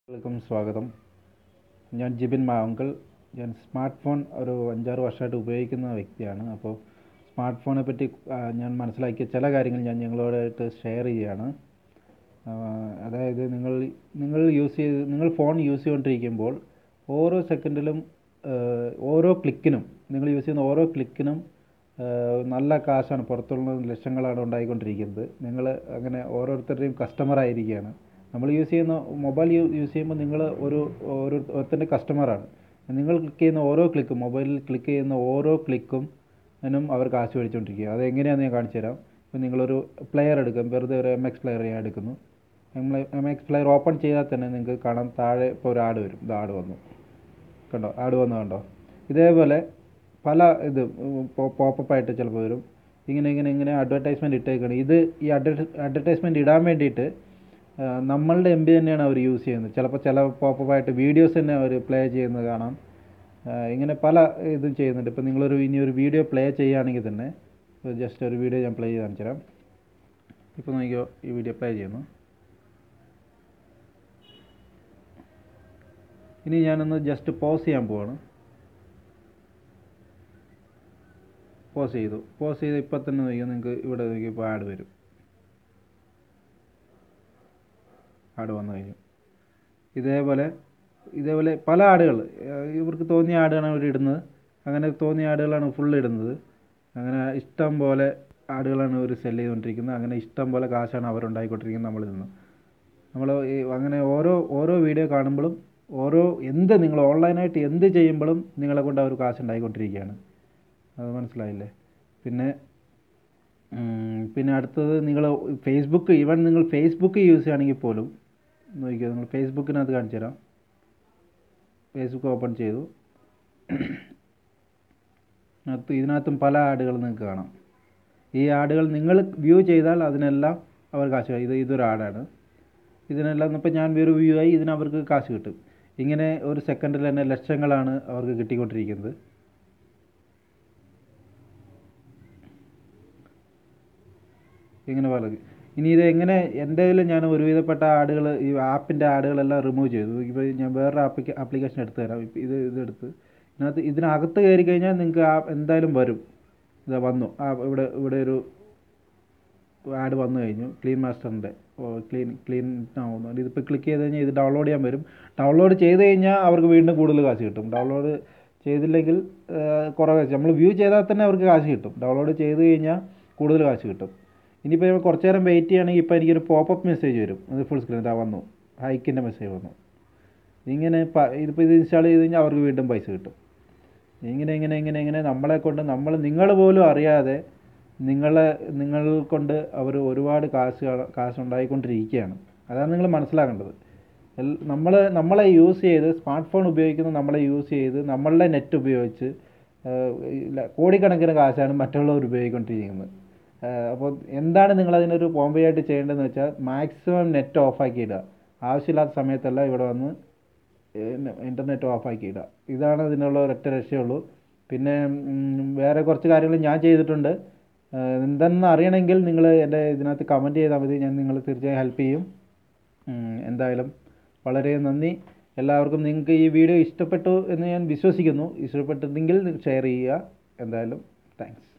എല്ലാവർക്കും സ്വാഗതം ഞാൻ ജിബിൻ മാവങ്കൽ ഞാൻ സ്മാർട്ട് ഫോൺ ഒരു അഞ്ചാറ് വർഷമായിട്ട് ഉപയോഗിക്കുന്ന വ്യക്തിയാണ് അപ്പോൾ സ്മാർട്ട് ഫോണെ പറ്റി ആ, ഞാൻ മനസ്സിലാക്കിയ ചില കാര്യങ്ങൾ ഞാൻ നിങ്ങളോടായിട്ട് ഷെയർ ചെയ്യുകയാണ് ആ, അതായത് നിങ്ങൾ നിങ്ങൾ യൂസ് ചെയ്ത് നിങ്ങൾ ഫോൺ യൂസ് ചെയ്തുകൊണ്ടിരിക്കുമ്പോൾ ഓരോ സെക്കൻഡിലും ഓരോ ക്ലിക്കിനും നിങ്ങൾ യൂസ് ചെയ്യുന്ന ഓരോ ക്ലിക്കിനും നല്ല കാശാണ് പുറത്തുള്ള ലക്ഷങ്ങളാണ് ഉണ്ടായിക്കൊണ്ടിരിക്കുന്നത് നിങ്ങൾ അങ്ങനെ ഓരോരുത്തരുടെയും കസ്റ്റമർ ആയിരിക്കുകയാണ് നമ്മൾ യൂസ് ചെയ്യുന്ന മൊബൈൽ യൂസ് ചെയ്യുമ്പോൾ നിങ്ങൾ ഒരു ഒരു ഒരുത്തൻ്റെ കസ്റ്റമറാണ് നിങ്ങൾ ക്ലിക്ക് ചെയ്യുന്ന ഓരോ ക്ലിക്കും മൊബൈലിൽ ക്ലിക്ക് ചെയ്യുന്ന ഓരോ ക്ലിക്കും നും അവർ കാശ് മേടിച്ചുകൊണ്ടിരിക്കുക അത് എങ്ങനെയാണെന്ന് ഞാൻ കാണിച്ചു തരാം ഇപ്പോൾ നിങ്ങളൊരു പ്ലെയർ എടുക്കും വെറുതെ ഒരു എം എക്സ് പ്ലെയർ ഞാൻ എടുക്കുന്നു എം എക്സ് പ്ലെയർ ഓപ്പൺ ചെയ്താൽ തന്നെ നിങ്ങൾക്ക് കാണാം താഴെ ഇപ്പോൾ ഒരു ആഡ് വരും ഇത് ആഡ് വന്നു കണ്ടോ ആഡ് വന്നു കണ്ടോ ഇതേപോലെ പല ഇത് പോപ്പപ്പ് ആയിട്ട് ചിലപ്പോൾ വരും ഇങ്ങനെ ഇങ്ങനെ ഇങ്ങനെ അഡ്വർടൈസ്മെൻറ്റ് ഇട്ടേക്കാണ് ഇത് ഈ അഡ്വർടൈസ്മെൻറ്റ് ഇടാൻ വേണ്ടിയിട്ട് ആ, നമ്മളുടെ എം ബി തന്നെയാണ് അവർ യൂസ് ചെയ്യുന്നത് ചിലപ്പോൾ ചില പോപ്പപ്പ് ആയിട്ട് വീഡിയോസ് തന്നെ അവർ പ്ലേ ചെയ്യുന്നത് കാണാം ആ, ഇങ്ങനെ പല ഇതും ചെയ്യുന്നുണ്ട് ഇപ്പോൾ നിങ്ങളൊരു ഇനി ഒരു വീഡിയോ പ്ലേ ചെയ്യുകയാണെങ്കിൽ തന്നെ ജസ്റ്റ് ഒരു വീഡിയോ ഞാൻ പ്ലേ ചെയ്ത് കാണിച്ചു തരാം ഇപ്പോൾ നോക്കിയോ ഈ വീഡിയോ പ്ലേ ചെയ്യുന്നു ഇനി ഞാനൊന്ന് ജസ്റ്റ് പോസ് ചെയ്യാൻ പോവാണ് പോസ് ചെയ്തു പോസ് ചെയ്ത് ഇപ്പം തന്നെ നോക്കിയാൽ നിങ്ങൾക്ക് ഇവിടെ നോക്കിയപ്പോൾ ആഡ് വരും ആഡ് വന്നു കഴിഞ്ഞു ഇതേപോലെ ഇതേപോലെ പല ആടുകൾ ഇവർക്ക് തോന്നിയ ആടാണ് അവർ ഇടുന്നത് അങ്ങനെ തോന്നിയ ആടുകളാണ് ഫുൾ ഇടുന്നത് അങ്ങനെ ഇഷ്ടം പോലെ ആടുകളാണ് അവർ സെല് ചെയ്തുകൊണ്ടിരിക്കുന്നത് അങ്ങനെ ഇഷ്ടം പോലെ കാശാണ് അവർ ഉണ്ടായിക്കൊണ്ടിരിക്കുന്നത് നമ്മളിൽ നിന്ന് നമ്മൾ ഈ അങ്ങനെ ഓരോ ഓരോ വീഡിയോ കാണുമ്പോഴും ഓരോ എന്ത് നിങ്ങൾ ഓൺലൈനായിട്ട് എന്ത് ചെയ്യുമ്പോഴും നിങ്ങളെ കൊണ്ട് അവർ കാശ് ഉണ്ടായിക്കൊണ്ടിരിക്കുകയാണ് അത് മനസ്സിലായില്ലേ പിന്നെ ഉം, പിന്നെ അടുത്തത് നിങ്ങൾ ഫേസ്ബുക്ക് ഈവൻ നിങ്ങൾ ഫേസ്ബുക്ക് യൂസ് ചെയ്യുകയാണെങ്കിൽ പോലും നോക്കിയോ നിങ്ങൾ ഫേസ്ബുക്കിനകത്ത് കാണിച്ചു തരാം ഫേസ്ബുക്ക് ഓപ്പൺ ചെയ്തു അതിനകത്ത് ഇതിനകത്തും പല ആഡുകൾ നിങ്ങൾക്ക് കാണാം ഈ ആഡുകൾ നിങ്ങൾ വ്യൂ ചെയ്താൽ അതിനെല്ലാം അവർ കാശ് ഇത് ഇതൊരു ആഡാണ് ഇതിനെല്ലാം ഇപ്പം ഞാൻ ഒരു വ്യൂ ആയി ഇതിന് അവർക്ക് കാശ് കിട്ടും ഇങ്ങനെ ഒരു സെക്കൻഡിൽ തന്നെ ലക്ഷങ്ങളാണ് അവർക്ക് കിട്ടിക്കൊണ്ടിരിക്കുന്നത് ഇങ്ങനെ പല ഇനി ഇത് എങ്ങനെ എൻ്റെ കയ്യിൽ ഞാൻ ഒരുവിധപ്പെട്ട ആടുകൾ ഈ ആപ്പിൻ്റെ ആടുകളെല്ലാം റിമൂവ് ചെയ്തു ഇപ്പോൾ ഞാൻ വേറൊരു ആപ്ലിക്ക ആപ്ലിക്കേഷൻ എടുത്തു തരാം ഇപ്പം ഇത് ഇതെടുത്ത് ഇതിനകത്ത് ഇതിനകത്ത് കയറി കഴിഞ്ഞാൽ നിങ്ങൾക്ക് ആ എന്തായാലും വരും ഇതാ വന്നു ആ ഇവിടെ ഇവിടെ ഒരു ആഡ് വന്നു കഴിഞ്ഞു ക്ലീൻ മാസ്റ്ററിൻ്റെ ക്ലീൻ ക്ലീൻ ആവുന്നു ഇതിപ്പോൾ ക്ലിക്ക് ചെയ്ത് കഴിഞ്ഞാൽ ഇത് ഡൗൺലോഡ് ചെയ്യാൻ വരും ഡൗൺലോഡ് ചെയ്ത് കഴിഞ്ഞാൽ അവർക്ക് വീണ്ടും കൂടുതൽ കാശ് കിട്ടും ഡൗൺലോഡ് ചെയ്തില്ലെങ്കിൽ കുറവ് നമ്മൾ വ്യൂ ചെയ്താൽ തന്നെ അവർക്ക് കാശ് കിട്ടും ഡൗൺലോഡ് ചെയ്ത് കഴിഞ്ഞാൽ കൂടുതൽ കാശ് കിട്ടും ഇനിയിപ്പോൾ നമ്മൾ കുറച്ച് നേരം വെയിറ്റ് ചെയ്യുകയാണെങ്കിൽ ഇപ്പോൾ എനിക്കൊരു പോപ്പപ്പ് മെസ്സേജ് വരും അത് ഫുൾ സ്ക്രീൻ ഇതാ വന്നു ഹൈക്കിൻ്റെ മെസ്സേജ് വന്നു ഇങ്ങനെ പ- ഇതിപ്പോൾ ഇത് ഇൻസ്റ്റാൾ ചെയ്ത് കഴിഞ്ഞാൽ അവർക്ക് വീണ്ടും പൈസ കിട്ടും ഇങ്ങനെ ഇങ്ങനെ ഇങ്ങനെ ഇങ്ങനെ നമ്മളെ കൊണ്ട് നമ്മൾ നിങ്ങൾ പോലും അറിയാതെ നിങ്ങളെ നിങ്ങൾ കൊണ്ട് അവർ ഒരുപാട് കാശ് കാശ് ഉണ്ടായിക്കൊണ്ടിരിക്കുകയാണ് അതാണ് നിങ്ങൾ മനസ്സിലാക്കേണ്ടത് നമ്മൾ നമ്മളെ യൂസ് ചെയ്ത് സ്മാർട്ട് ഫോൺ ഉപയോഗിക്കുന്ന നമ്മളെ യൂസ് ചെയ്ത് നമ്മളുടെ നെറ്റ് ഉപയോഗിച്ച് ആഹ് ഇല്ല, കോടിക്കണക്കിന് കാശാണ് മറ്റുള്ളവർ ഉപയോഗിക്കൊണ്ടിരിക്കുന്നത് ആഹ് അപ്പോൾ എന്താണ് നിങ്ങൾ അതിനൊരു പോംവയായിട്ട് ചെയ്യേണ്ടതെന്ന് വെച്ചാൽ മാക്സിമം നെറ്റ് ഓഫാക്കി ഇടുക ആവശ്യമില്ലാത്ത സമയത്തെല്ലാം ഇവിടെ വന്ന് ഇൻ്റർനെറ്റ് ഓഫാക്കി ഇടുക ഇതാണ് ഇതിനുള്ള ഒരൊറ്റ രക്ഷയുള്ളൂ പിന്നെ ഉം, വേറെ കുറച്ച് കാര്യങ്ങൾ ഞാൻ ചെയ്തിട്ടുണ്ട് ആഹ് എന്തെന്ന് അറിയണമെങ്കിൽ നിങ്ങൾ എൻ്റെ ഇതിനകത്ത് കമൻറ്റ് ചെയ്താൽ മതി ഞാൻ നിങ്ങൾ തീർച്ചയായും ഹെൽപ്പ് ചെയ്യും ഉം, എന്തായാലും വളരെ നന്ദി എല്ലാവർക്കും നിങ്ങൾക്ക് ഈ വീഡിയോ ഇഷ്ടപ്പെട്ടു എന്ന് ഞാൻ വിശ്വസിക്കുന്നു ഇഷ്ടപ്പെട്ടിട്ടുണ്ടെങ്കിൽ ഷെയർ ചെയ്യുക എന്തായാലും താങ്ക്സ്